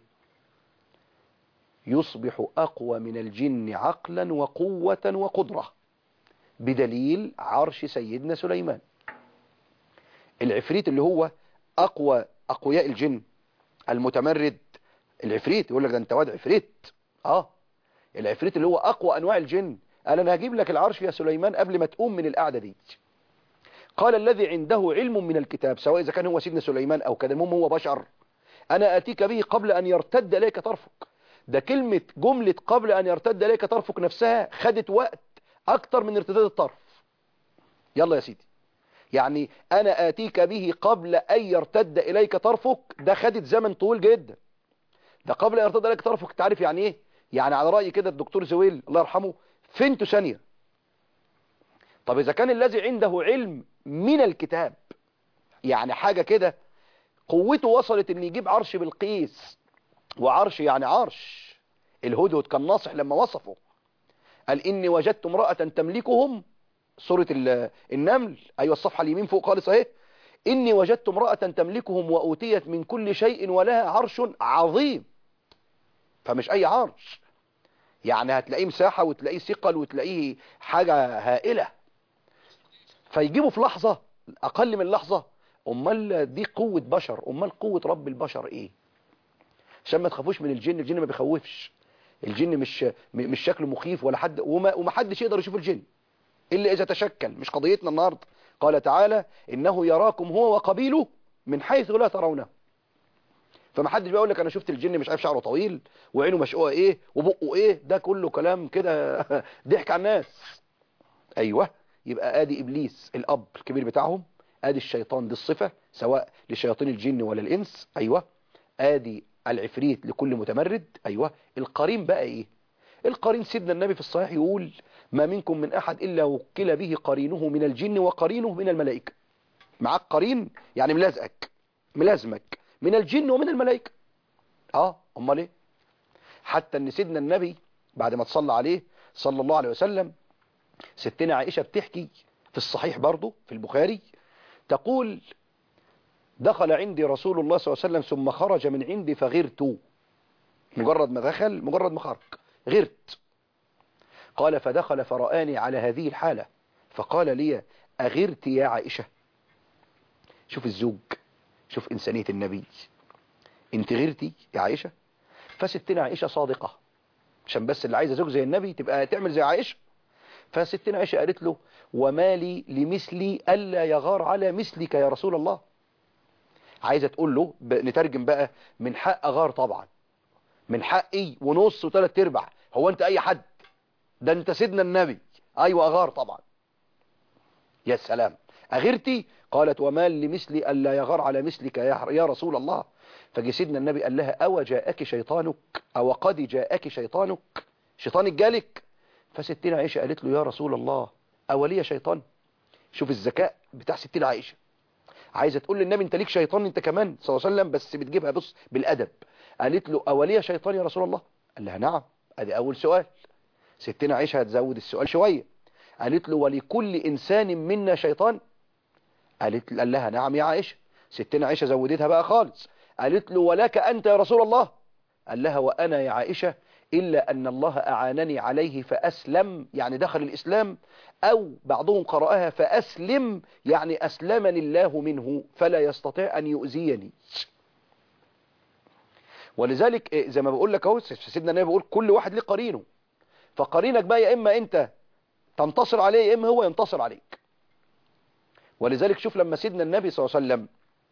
يصبح أقوى من الجن عقلا وقوة وقدرة بدليل عرش سيدنا سليمان العفريت اللي هو أقوى أقوياء الجن المتمرد العفريت يقول لك ده انت واد عفريت اه العفريت اللي هو أقوى أنواع الجن قال أنا هجيب لك العرش يا سليمان قبل ما تقوم من القعدة دي قال الذي عنده علم من الكتاب سواء إذا كان هو سيدنا سليمان أو كان المهم هو بشر أنا أتيك به قبل أن يرتد إليك طرفك ده كلمة جملة قبل أن يرتد إليك طرفك نفسها خدت وقت أكتر من ارتداد الطرف يلا يا سيدي يعني أنا آتيك به قبل أن يرتد إليك طرفك ده خدت زمن طويل جدا ده قبل أن يرتد إليك طرفك تعرف يعني إيه يعني على رأي كده الدكتور زويل الله يرحمه فنته ثانية طب إذا كان الذي عنده علم من الكتاب يعني حاجة كده قوته وصلت ان يجيب عرش بالقيس وعرش يعني عرش الهدهد كان ناصح لما وصفه قال إني وجدت امرأة تملكهم سورة النمل أيوة الصفحة اليمين فوق خالص اهي إني وجدت امرأة تملكهم وأوتيت من كل شيء ولها عرش عظيم فمش أي عرش يعني هتلاقيه مساحة وتلاقيه ثقل وتلاقيه حاجة هائلة فيجيبوا في لحظة أقل من لحظة أمال دي قوة بشر أمال قوة رب البشر إيه عشان ما تخافوش من الجن الجن ما بيخوفش الجن مش م- مش شكله مخيف ولا حد وما ومحدش يقدر يشوف الجن الا اذا تشكل مش قضيتنا النهارده قال تعالى انه يراكم هو وقبيله من حيث لا ترونه فما حدش بيقول لك انا شفت الجن مش عارف شعره طويل وعينه مشقوقه ايه وبقه ايه ده كله كلام كده ضحك على الناس ايوه يبقى ادي ابليس الاب الكبير بتاعهم ادي الشيطان دي الصفه سواء لشياطين الجن ولا الانس ايوه ادي العفريت لكل متمرد ايوه القرين بقى ايه القرين سيدنا النبي في الصحيح يقول ما منكم من احد الا وكل به قرينه من الجن وقرينه من الملائكه معاك قرين يعني ملازقك ملازمك من الجن ومن الملائكه اه امال ايه حتى ان سيدنا النبي بعد ما تصلى عليه صلى الله عليه وسلم ستنا عائشه بتحكي في الصحيح برضه في البخاري تقول دخل عندي رسول الله صلى الله عليه وسلم ثم خرج من عندي فغرت مجرد ما دخل مجرد ما خرج غرت قال فدخل فرآني على هذه الحالة فقال لي أغرت يا عائشة شوف الزوج شوف إنسانية النبي انت غرتي يا عائشة فستنا عائشة صادقة عشان بس اللي عايزة زوج زي النبي تبقى تعمل زي عائشة فستنا عائشة قالت له وما لي لمثلي ألا يغار على مثلك يا رسول الله عايزة تقول له ب- نترجم بقى من حق أغار طبعا من حقي ونص وثلاث ارباع هو انت اي حد ده انت سيدنا النبي ايوه اغار طبعا يا سلام اغرتي قالت وما لمثلي الا يغار على مثلك يا يا رسول الله فجي سيدنا النبي قال لها او جاءك شيطانك او قد جاءك شيطانك شيطانك جالك فستنا عائشه قالت له يا رسول الله اولي شيطان شوف الذكاء بتاع ستنا عائشه عايزه تقول للنبي انت ليك شيطان انت كمان صلى الله عليه وسلم بس بتجيبها بص بالادب قالت له اولي شيطان يا رسول الله قال لها نعم ادي اول سؤال ستنا عائشه هتزود السؤال شويه قالت له ولكل انسان منا شيطان قالت قال لها نعم يا عائشه ستنا عائشه زودتها بقى خالص قالت له ولك انت يا رسول الله قال لها وانا يا عائشه الا ان الله اعانني عليه فاسلم يعني دخل الاسلام او بعضهم قراها فاسلم يعني اسلمني الله منه فلا يستطيع ان يؤذيني ولذلك إيه، زي ما بقول لك اهو سيدنا النبي بيقول كل واحد ليه قرينه فقرينك بقى يا اما انت تنتصر عليه يا اما هو ينتصر عليك ولذلك شوف لما سيدنا النبي صلى الله عليه وسلم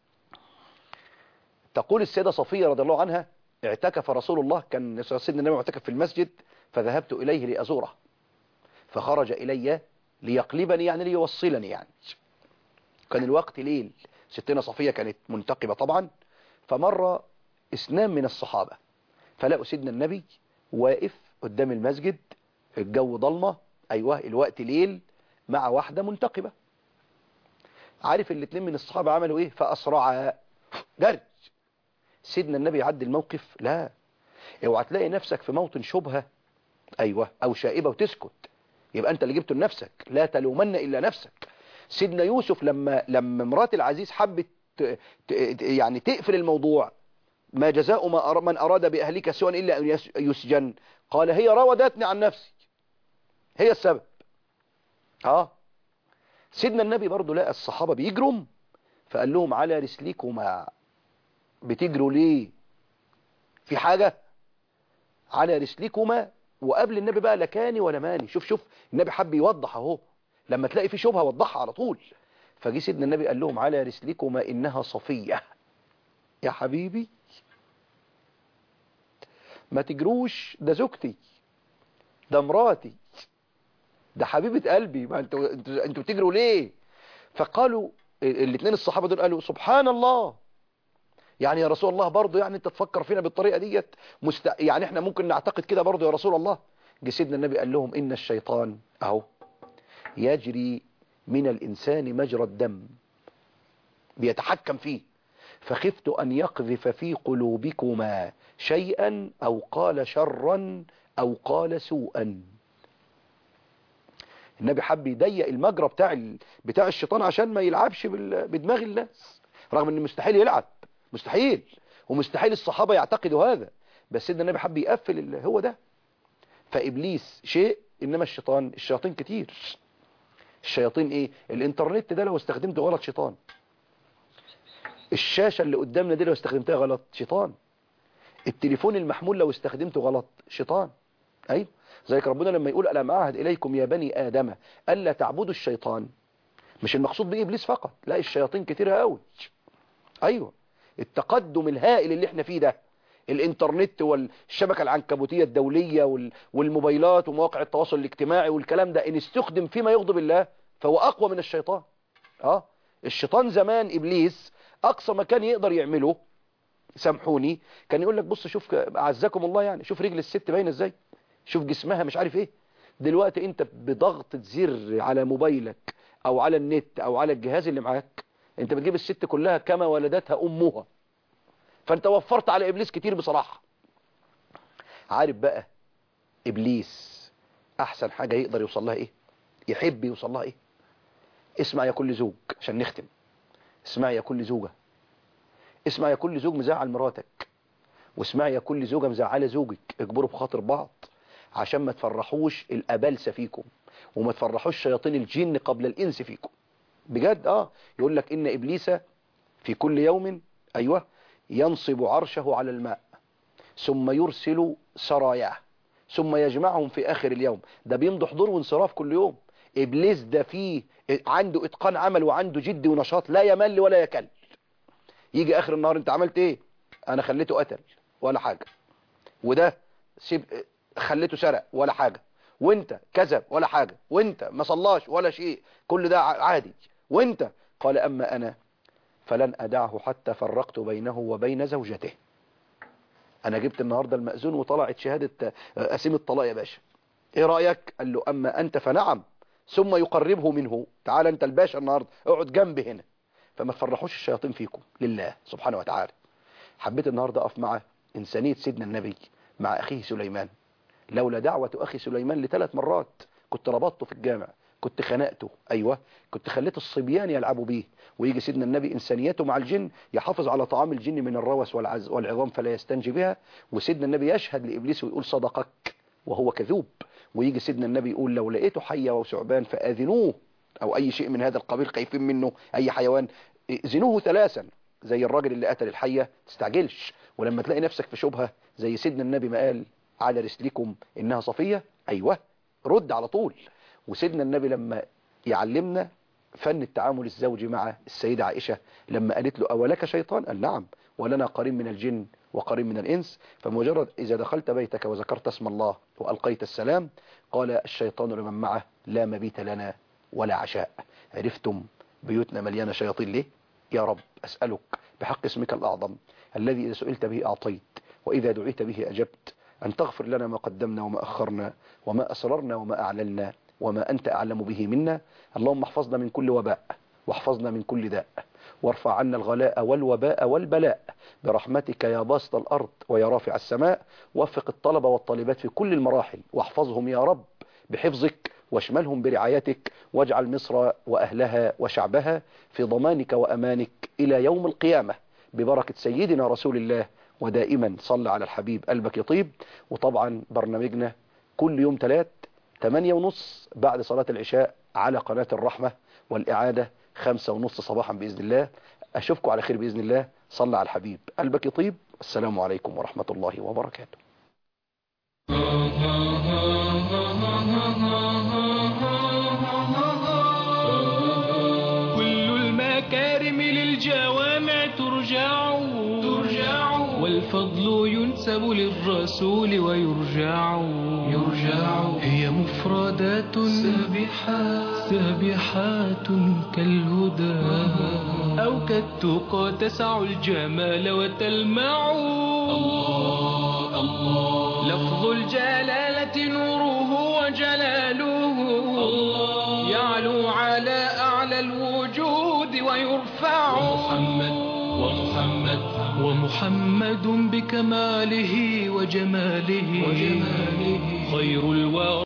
تقول السيدة صفية رضي الله عنها اعتكف رسول الله كان سيدنا النبي معتكف في المسجد فذهبت إليه لأزوره فخرج إلي ليقلبني يعني ليوصلني يعني كان الوقت ليل ستنا صفية كانت منتقبة طبعا فمر اثنان من الصحابة فلقوا سيدنا النبي واقف قدام المسجد الجو ضلمة ايوه الوقت ليل مع واحدة منتقبة عارف الاتنين من الصحابة عملوا ايه فاسرعا جرج سيدنا النبي يعدي الموقف لا اوعى تلاقي نفسك في موطن شبهة ايوه او شائبة وتسكت يبقى انت اللي جبته لنفسك لا تلومن الا نفسك سيدنا يوسف لما لما مرات العزيز حبت ت- ت- يعني تقفل الموضوع ما جزاء ما أر- من أراد بأهلك سوءا إلا أن يس- يسجن قال هي راودتني عن نفسي هي السبب اه سيدنا النبي برضو لقى الصحابة بيجروا فقال لهم على رسلكما بتجروا ليه في حاجة على رسلكما وقبل النبي بقى لا كاني ولا ماني شوف شوف النبي حب يوضح اهو لما تلاقي في شبهة وضحها على طول فجي سيدنا النبي قال لهم على رسلكما إنها صفية يا حبيبي ما تجروش ده زوجتي ده مراتي ده حبيبة قلبي ما انتوا انتوا انتوا بتجروا ليه فقالوا الاثنين الصحابة دول قالوا سبحان الله يعني يا رسول الله برضه يعني انت تفكر فينا بالطريقة ديت مست... يعني احنا ممكن نعتقد كده برضه يا رسول الله جه سيدنا النبي قال لهم ان الشيطان اهو يجري من الانسان مجرى الدم بيتحكم فيه فخفت أن يقذف في قلوبكما شيئا أو قال شرا أو قال سوءا النبي حب يضيق المجرى بتاع ال... بتاع الشيطان عشان ما يلعبش بال... بدماغ الناس رغم ان مستحيل يلعب مستحيل ومستحيل الصحابة يعتقدوا هذا بس سيدنا النبي حب يقفل ال... هو ده فإبليس شيء إنما الشيطان الشياطين كتير الشياطين ايه الانترنت ده لو استخدمته غلط شيطان الشاشة اللي قدامنا دي لو استخدمتها غلط شيطان التليفون المحمول لو استخدمته غلط شيطان ايوه زيك ربنا لما يقول ألم أعهد إليكم يا بني آدم ألا تعبدوا الشيطان مش المقصود بيه إبليس فقط لا الشياطين كتيرة قوي أيوة التقدم الهائل اللي احنا فيه ده الانترنت والشبكة العنكبوتية الدولية وال- والموبايلات ومواقع التواصل الاجتماعي والكلام ده ان استخدم فيما يغضب الله فهو اقوى من الشيطان اه الشيطان زمان ابليس اقصى ما كان يقدر يعمله سامحوني كان يقول لك بص شوف اعزكم الله يعني شوف رجل الست باينه ازاي شوف جسمها مش عارف ايه دلوقتي انت بضغطة زر على موبايلك او على النت او على الجهاز اللي معاك انت بتجيب الست كلها كما ولدتها امها فانت وفرت على ابليس كتير بصراحة عارف بقى ابليس احسن حاجة يقدر يوصل لها ايه يحب يوصل لها ايه اسمع يا كل زوج عشان نختم اسمع يا كل زوجة اسمع يا كل زوج مزعل مراتك واسمع يا كل زوجة مزعلة زوجك اجبروا بخاطر بعض عشان ما تفرحوش الأبلسة فيكم وما تفرحوش شياطين الجن قبل الإنس فيكم بجد اه يقول لك إن إبليس في كل يوم أيوة ينصب عرشه على الماء ثم يرسل سراياه ثم يجمعهم في آخر اليوم ده بيمضي حضور وانصراف كل يوم إبليس ده فيه عنده إتقان عمل وعنده جد ونشاط لا يمل ولا يكل يجي آخر النهار أنت عملت إيه أنا خليته قتل ولا حاجة وده سيب خليته سرق ولا حاجة وانت كذب ولا حاجة وانت ما صلاش ولا شيء كل ده عادي وانت قال أما أنا فلن أدعه حتى فرقت بينه وبين زوجته أنا جبت النهاردة المأذون وطلعت شهادة أسيم الطلاق يا باشا إيه رأيك قال له أما أنت فنعم ثم يقربه منه تعال أنت الباشا النهاردة اقعد جنبي هنا فما تفرحوش الشياطين فيكم لله سبحانه وتعالى حبيت النهاردة أقف مع إنسانية سيدنا النبي مع أخيه سليمان لولا دعوة أخي سليمان لثلاث مرات كنت ربطته في الجامع كنت خنقته أيوة كنت خليت الصبيان يلعبوا بيه ويجي سيدنا النبي إنسانيته مع الجن يحافظ على طعام الجن من الروس والعز والعظام فلا يستنجي بها وسيدنا النبي يشهد لإبليس ويقول صدقك وهو كذوب ويجي سيدنا النبي يقول لو لقيته حية وثعبان فآذنوه أو أي شيء من هذا القبيل خايفين منه أي حيوان ائذنوه ثلاثا زي الراجل اللي قتل الحية تستعجلش ولما تلاقي نفسك في شبهة زي سيدنا النبي ما قال على رسلكم إنها صفية أيوة رد على طول وسيدنا النبي لما يعلمنا فن التعامل الزوجي مع السيدة عائشة لما قالت له أولك شيطان قال نعم ولنا قرين من الجن وقرين من الإنس فمجرد إذا دخلت بيتك وذكرت اسم الله وألقيت السلام قال الشيطان لمن معه لا مبيت لنا ولا عشاء عرفتم بيوتنا مليانة شياطين ليه يا رب أسألك بحق اسمك الأعظم الذي إذا سئلت به أعطيت وإذا دعيت به أجبت أن تغفر لنا ما قدمنا وما أخرنا وما أسررنا وما أعلنا وما أنت أعلم به منا اللهم احفظنا من كل وباء واحفظنا من كل داء وارفع عنا الغلاء والوباء والبلاء برحمتك يا باسط الأرض ويا رافع السماء وفق الطلبة والطالبات في كل المراحل واحفظهم يا رب بحفظك واشملهم برعايتك واجعل مصر وأهلها وشعبها في ضمانك وأمانك إلى يوم القيامة ببركة سيدنا رسول الله ودائما صل على الحبيب قلبك يطيب وطبعا برنامجنا كل يوم ثلاث 8 ونص بعد صلاة العشاء على قناة الرحمة والإعادة خمسة ونص صباحا بإذن الله أشوفكم على خير بإذن الله صل على الحبيب قلبك يطيب السلام عليكم ورحمة الله وبركاته كل المكارم للجوامع ترجع ترجع والفضل ينسب للرسول ويرجع يرجع هي مفردات سابحات سابحات كالهدى أو كالتقى تسع الجمال وتلمع الله الله لفظ الجلالة نوره وجلاله الله يعلو على أعلى الوجود ويرفع ومحمد ومحمد ومحمد بكماله وجماله وجماله خير الورى